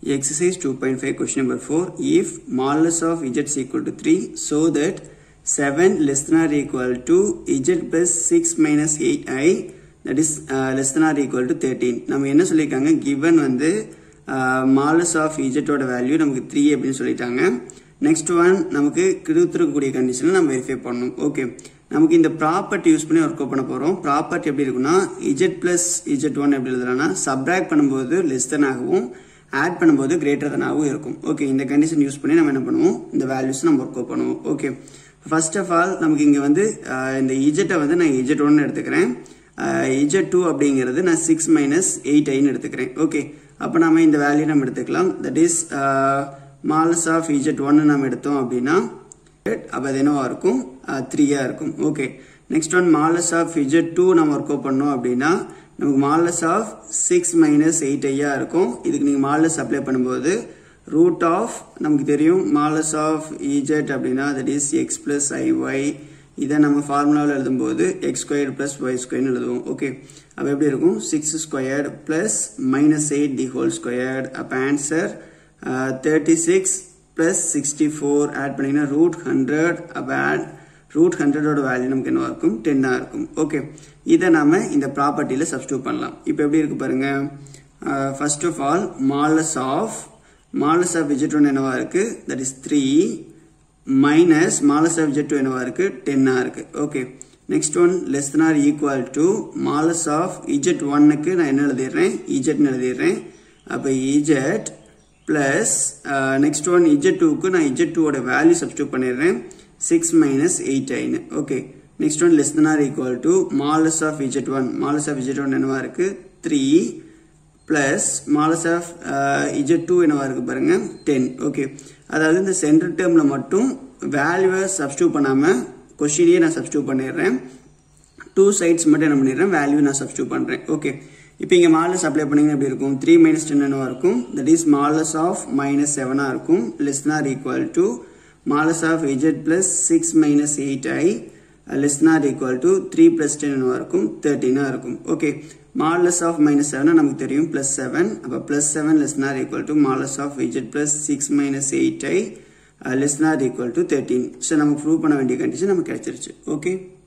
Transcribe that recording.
Exercise 2.5 question number 4. If modulus of z is equal to 3 so that 7 less than or equal to z plus 6 minus 8i that is uh, less than or equal to 13. நம்ம என்ன சொல்லியிருக்காங்க given வந்து uh, modulus of z ஓட value நமக்கு 3 அப்படின்னு சொல்லிட்டாங்க next one நமக்கு கொடுத்துருக்கக்கூடிய கண்டிஷனில் நம்ம வெரிஃபை பண்ணணும் ஓகே நமக்கு இந்த ப்ராப்பர்ட்டி யூஸ் பண்ணி ஒர்க் அவுட் பண்ண போகிறோம் ப்ராப்பர்ட்டி எப்படி இருக்குன்னா இஜெட் பிளஸ் இஜெட் ஒன் எப்படி எழுதுறோம்னா சப்ராக்ட் பண்ணும்போது லெஸ் தென் ஆகவும் ஆட் பண்ணும்போது கிரேட்டர் தெனாகவும் இருக்கும் ஓகே இந்த கண்டிஷன் யூஸ் பண்ணி நம்ம என்ன பண்ணுவோம் இந்த வேல்யூஸ் நம்ம ஒர்க் அவுட் பண்ணுவோம் ஓகே ஃபர்ஸ்ட் ஆஃப் ஆல் நமக்கு இங்கே வந்து இந்த இஜெட்டை வந்து நான் இஜெட் ஒன்னு எடுத்துக்கிறேன் இஜெட் டூ அப்படிங்கிறது நான் சிக்ஸ் மைனஸ் எயிட் ஐன்னு எடுத்துக்கிறேன் ஓகே அப்போ நம்ம இந்த வேல்யூ நம்ம எடுத்துக்கலாம் that is modulus of z ஒன்னு நம்ம எடுத்தோம் அப்படின்னா அப்போ அது என்னவா இருக்கும் த்ரீயா இருக்கும் okay next one modulus of z two நம்ம ஒர்க் அவுட் பண்ணோம் அப்படின்னா நமக்கு மாலஸ் ஆஃப் சிக்ஸ் மைனஸ் எயிட் ஐயா இருக்கும் இதுக்கு நீங்கள் மாலஸ் அப்ளை பண்ணும்போது ரூட் ஆஃப் நமக்கு தெரியும் மாலஸ் ஆஃப் இஜெட் அப்படின்னா that is x plus i y இதை நம்ம ஃபார்முலாவில் எழுதும்போது எக்ஸ் ஸ்கொயர் பிளஸ் ஒய் ஸ்கொயர்னு எழுதுவோம் ஓகே அப்போ எப்படி இருக்கும் six squared plus minus eight the whole squared அப்போ answer thirty six plus sixty four add பண்ணிங்கன்னா ரூட் ஹண்ட்ரட் அப்போ ஆட் ரூட் ஹண்ட்ரடோட வேல்யூ நமக்கு என்னவா இருக்கும் டென்னாக இருக்கும் ஓகே இதை நாம இந்த ப்ராப்பர்ட்டியில் சப்ஸ்டியூட் பண்ணலாம் இப்போ எப்படி இருக்கு பாருங்க first of all modulus of modulus of z one என்னவா இருக்கு that is three minus modulus of z two என்னவா இருக்கு டென்னாக இருக்கு okay next one less than or equal to மாலஸ் ஆஃப் இஜெட் ஒன்னுக்கு நான் என்ன எழுதிடுறேன் இஜெட்னு எழுதிடுறேன் அப்போ z plus next one z டூக்கு நான் இஜெட் டூவோட வேல்யூ சப்ஸ்டியூட் பண்ணிடுறேன் சிக்ஸ் மைனஸ் எயிட் ஐன்னு okay next one less than or equal to மாலஸ் of z one modulus of z one என்னவா இருக்கு three plus modulus of z two என்னவா இருக்கு பாருங்க டென் ஓகே அதாவது இந்த சென்டர் டேர்மில் மட்டும் வேல்யூவை சப்ஸ்டியூட் பண்ணாமல் கொஷினையே நான் சப்ஸ்டியூட் பண்ணிடுறேன் டூ சைட்ஸ் மட்டும் என்ன பண்ணிடுறேன் வேல்யூ நான் சப்ஸ்டியூட் பண்ணுறேன் ஓகே இப்போ இங்கே மாலஸ் அப்ளை பண்ணிங்கன்னா எப்படி இருக்கும் த்ரீ மைனஸ் டென் என்னவா இருக்கும் that is modulus of minus செவனாக இருக்கும் லெஸ் நார் ஈக்குவல் டு மாலஸ் of z plus six minus eight I less nor equal to three plus ten என்னவா இருக்கும் தேர்ட்டினாக இருக்கும் ஓகே மாலஸ் ஆஃப் மைனஸ் செவன் நமக்கு தெரியும் பிளஸ் செவன் அப்போ plus seven less nor equal to மாலஸ் of z plus six minus eight I less nor equal to thirteen so நமக்கு prove பண்ண வேண்டிய கண்டிஷன் நமக்கு கிடைச்சிருச்சு ஓகே